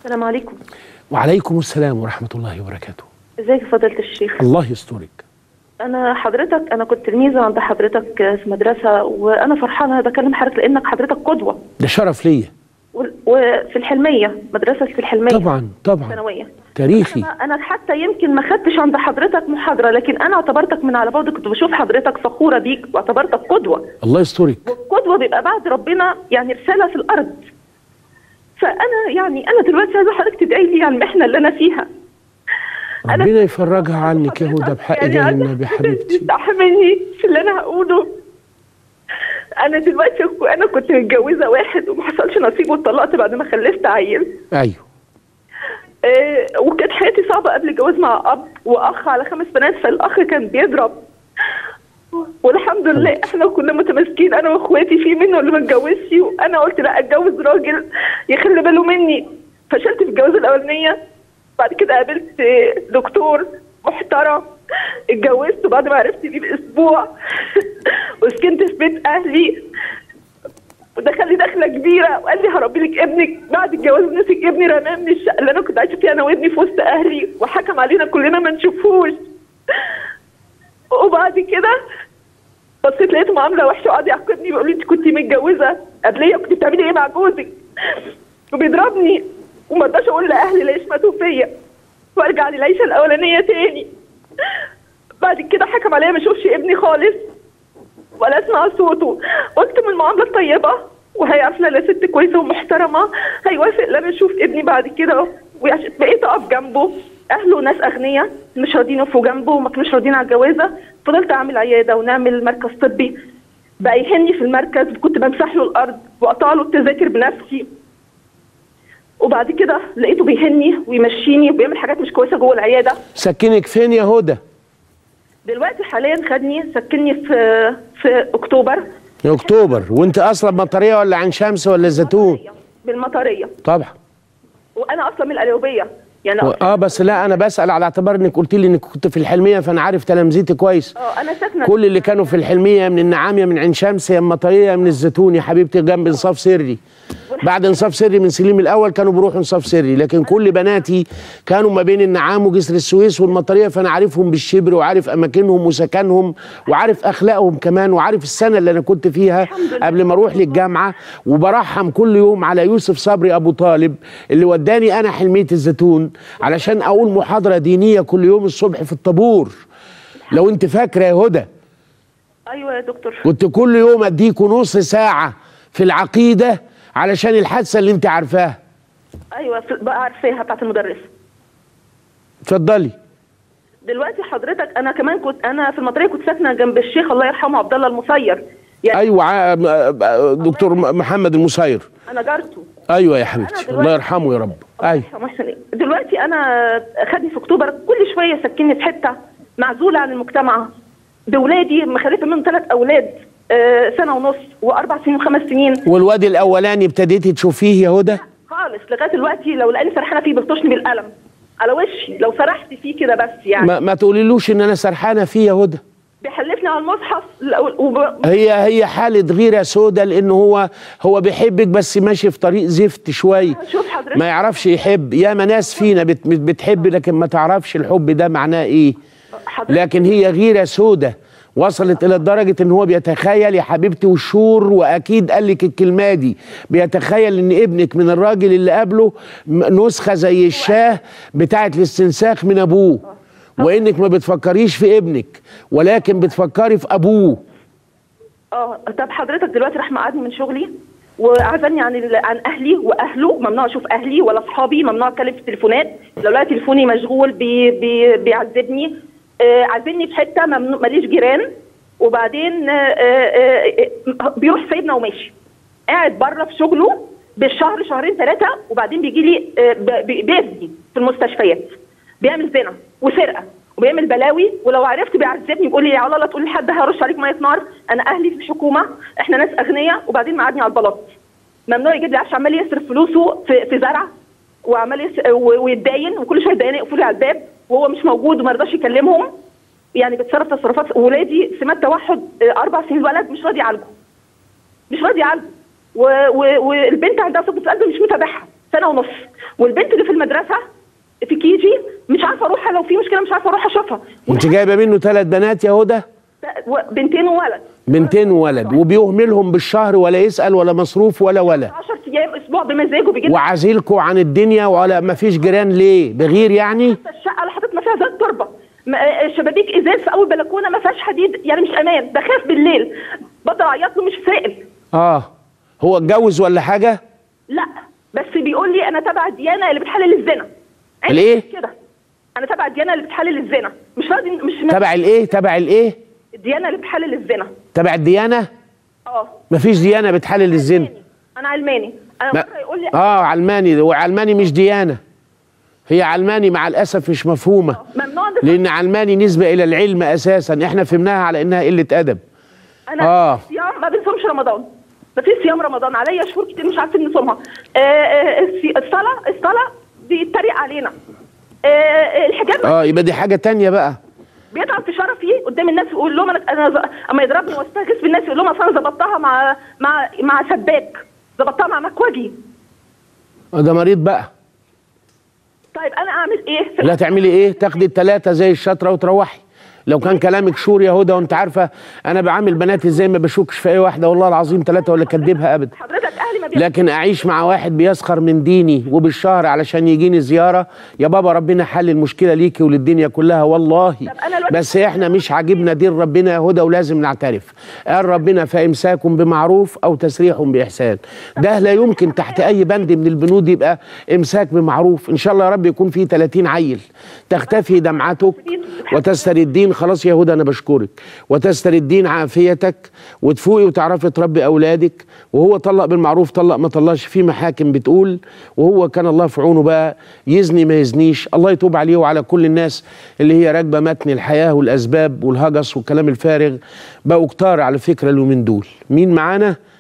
السلام عليكم وعليكم السلام ورحمة الله وبركاته ازيك يا فضيلة الشيخ الله يسترك انا حضرتك انا كنت تلميذة عند حضرتك في مدرسة وانا فرحانة بكلم حضرتك لانك حضرتك قدوة ده شرف ليا و- وفي الحلمية مدرسة في الحلمية طبعا طبعا ثانوية تاريخي انا أنا حتى يمكن ما خدتش عند حضرتك محاضرة لكن انا اعتبرتك من على بعد كنت بشوف حضرتك فخورة بيك واعتبرتك قدوة الله يسترك والقدوة بيبقى بعد ربنا يعني رسالة في الارض فانا يعني انا دلوقتي عايزة حضرتك تدعي لي على المحنة اللي انا فيها ربنا يفرجها عنك يا هدى بحق يعني جاه عايزة النبي حضرتك حبيبتي تستحملني في اللي انا هقوله انا دلوقتي انا كنت متجوزه واحد وما حصلش نصيب واتطلقت بعد ما خلفت عيل ايوه آه وكانت حياتي صعبه قبل الجواز مع اب واخ على خمس بنات فالاخ كان بيضرب والحمد لله احنا كنا متماسكين انا واخواتي في منه اللي ما اتجوزش وانا قلت لا اتجوز راجل يخلي باله مني فشلت في الجوازه الاولانيه بعد كده قابلت آه، دكتور محترم اتجوزت بعد ما عرفت بيه باسبوع وسكنت في بيت اهلي ودخل لي دخله كبيره وقال لي هربي لك ابنك بعد الجواز مسك ابني رماه من الشقه اللي انا كنت عايشه فيها انا وابني في وسط اهلي وحكم علينا كلنا ما نشوفوش وبعد كده بصيت لقيته معامله وحشه وقعد يعاقبني بيقول لي انت كنت متجوزه قبليه كنت بتعملي ايه مع جوزك وبيضربني وما رضاش اقول لاهلي لا يشمتوا فيا وارجع للعيشه الاولانيه تاني بعد كده حكم عليا ما اشوفش ابني خالص ولا اسمع صوته قلت من المعامله الطيبه وهيعرف لا ست كويسه ومحترمه هيوافق لا اشوف ابني بعد كده وعشان بقيت اقف جنبه اهله ناس اغنياء مش راضيين يقفوا جنبه وما كانوش راضيين على الجوازه فضلت اعمل عياده ونعمل مركز طبي بقى يهني في المركز كنت بمسح له الارض واقطع له التذاكر بنفسي وبعد كده لقيته بيهني ويمشيني وبيعمل حاجات مش كويسه جوه العياده سكنك فين يا هدى دلوقتي حاليا خدني سكني في في اكتوبر يا اكتوبر وانت اصلا مطريه ولا عين شمس ولا زيتون بالمطريه طبعا وانا اصلا من القليوبيه يعني و- اه بس لا انا بسال على اعتبار انك قلت لي انك كنت في الحلميه فانا عارف تلامذتي كويس اه انا ساكنه كل اللي كانوا في الحلميه من النعاميه من عين شمس يا المطريه يا من الزيتون يا حبيبتي جنب انصاف سري بعد انصاف سري من سليم الاول كانوا بيروحوا انصاف سري لكن كل بناتي كانوا ما بين النعام وجسر السويس والمطريه فانا عارفهم بالشبر وعارف اماكنهم وسكنهم وعارف اخلاقهم كمان وعارف السنه اللي انا كنت فيها قبل ما اروح للجامعه وبرحم كل يوم على يوسف صبري ابو طالب اللي وداني انا حلميه الزيتون علشان اقول محاضره دينيه كل يوم الصبح في الطابور لو انت فاكره يا هدى ايوه يا دكتور كنت كل يوم اديكوا نص ساعة في العقيدة علشان الحادثة اللي انت عارفاها ايوه في- بقى عارفاها بتاعت المدرس اتفضلي دلوقتي حضرتك انا كمان كنت انا في المطريه كنت ساكنه جنب الشيخ الله يرحمه عبد الله المصير يعني ايوه ع- م- آه، دكتور م- محمد المسير انا جارته ايوه يا أنا حبيبتي دلوقتي- الله يرحمه يا رب ايوه محسن دلوقتي انا خدني في اكتوبر كل شويه سكنني في حته معزوله عن المجتمع بولادي مخلفه منهم ثلاث اولاد آه، سنه ونص واربع سنين وخمس سنين والواد الاولاني ابتديتي تشوفيه يا هدى خالص لغايه دلوقتي لو لاني سرحانه فيه بيلطشني بالقلم على وشي لو سرحت فيه كده بس يعني ما, ما تقوليلوش ان انا سرحانه فيه يا هدى بيحلفني على المصحف لو- وب... هي هي حالة غيرة سودة لأن هو هو بيحبك بس ماشي في طريق زفت شوية شوف حضرتك ما يعرفش يحب ياما ناس فينا بت بتحب لكن ما تعرفش الحب ده معناه ايه حضرتك لكن هي غيرة سودة وصلت الى درجة ان هو بيتخيل يا حبيبتي والشور واكيد قال لك الكلمة دي بيتخيل ان ابنك من الراجل اللي قبله م- نسخة زي الشاه بتاعة الاستنساخ من ابوه وانك ما بتفكريش في ابنك ولكن بتفكري في ابوه اه طب حضرتك دلوقتي راح مقعدني من شغلي وعزلني عن ال... عن اهلي واهله ممنوع اشوف اهلي ولا اصحابي ممنوع اتكلم في التليفونات لو لقى تليفوني مشغول بي... بي... بيعذبني آه عازلني في حته ممنوع ماليش جيران وبعدين آه آه آه بيروح سايبنا وماشي قاعد بره في شغله بالشهر شهرين ثلاثه وبعدين بيجي لي آه ب- بي- بيأذي في المستشفيات بيعمل زنا وسرقه وبيعمل بلاوي ولو عرفت بيعذبني بيقول لي يا الله لا تقول لحد هرش عليك ميه نار انا اهلي في الحكومه احنا ناس اغنياء وبعدين معادني على البلاط ممنوع يجيب لي عفش عمال يصرف فلوسه في في زرع وعمال يس... و- ويتداين وكل شويه يتداين يقفوا لي على الباب وهو مش موجود وما رضاش يكلمهم يعني بتصرف تصرفات ولادي سمات توحد آه، اربع سنين الولد مش راضي يعالجه مش راضي يعالجه و- و- والبنت عندها ثقب في قلبه مش متابعها سنه ونص والبنت اللي في المدرسه في كيجي مش عارفه اروحها لو في مشكله مش عارفه اروح اشوفها انت جايبه منه ثلاث بنات يا هدى و- بنتين وولد بنتين وولد وبيهملهم بالشهر ولا يسال ولا مصروف ولا ولا 10 ايام اسبوع بمزاجه بيجي لنا وعزيلكوا عن الدنيا ولا ما فيش جيران ليه بغير يعني الشقه اللي حاططنا فيها زي التربه م- آه، شبابيك ازاز في اول بلكونه ما فيهاش حديد يعني مش امان بخاف بالليل بفضل اعيط له مش سائل اه هو اتجوز ولا حاجه لا بس بيقول لي انا تبع الديانه اللي بتحلل الزنا عندي الإيه؟ كده انا تبع الديانه اللي بتحلل الزنا مش راضي مش تبع الايه تبع الايه الديانه اللي بتحلل الزنا تبع الديانه اه مفيش ديانه بتحلل الزنا انا علماني انا ما- مره يقول لي اه علماني وعلماني مش ديانه هي علماني مع الاسف مش مفهومه ممنوع ده لان علماني نسبه الى العلم اساسا احنا فهمناها على انها قله ادب انا آه. صيام ما بنصومش رمضان ما فيش صيام رمضان عليا شهور كتير مش عارفين نصومها آه، آه، السي- الصلاه الصلاه بيتريق علينا آه، الحجاب اه يبقى دي حاجه تانية بقى بيطعن في شرفي قدام الناس ويقول لهم انا انا ز- اما يضربني واستغيث بالناس يقول لهم اصل انا ظبطتها مع مع مع سباك ظبطتها مع مكوجي آه، ده مريض بقى طيب انا اعمل ايه؟ في لا تعملي ايه تاخدي التلاتة زي الشطره وتروحي لو كان كلامك شور يا هدى وانت عارفه انا بعامل بناتي ازاي ما بشكش في اي واحده والله العظيم ثلاثه ولا كدبها ابدا حضرتك اهلي ما بيعملوش لكن اعيش مع واحد بيسخر من ديني وبالشهر علشان يجيني زياره يا بابا ربنا حل المشكله ليكي وللدنيا كلها والله أنا الوقت- بس احنا مش عاجبنا دين ربنا يا هدى ولازم نعترف قال ربنا فامساك بمعروف او تسريح باحسان ده لا يمكن تحت اي بند من البنود يبقى امساك بمعروف ان شاء الله يا رب يكون في 30 عيل تختفي دمعتك وتستردين خلاص يا هدى انا بشكرك وتستردين عافيتك وتفوقي وتعرفي تربي اولادك وهو طلق بالمعروف طلق ما طلقش في محاكم بتقول وهو كان الله في عونه بقى يزني ما يزنيش الله يتوب عليه وعلى كل الناس اللي هي راكبه متن الحياه والاسباب والهجس والكلام الفارغ بقوا كتار على فكره اليومين دول مين معانا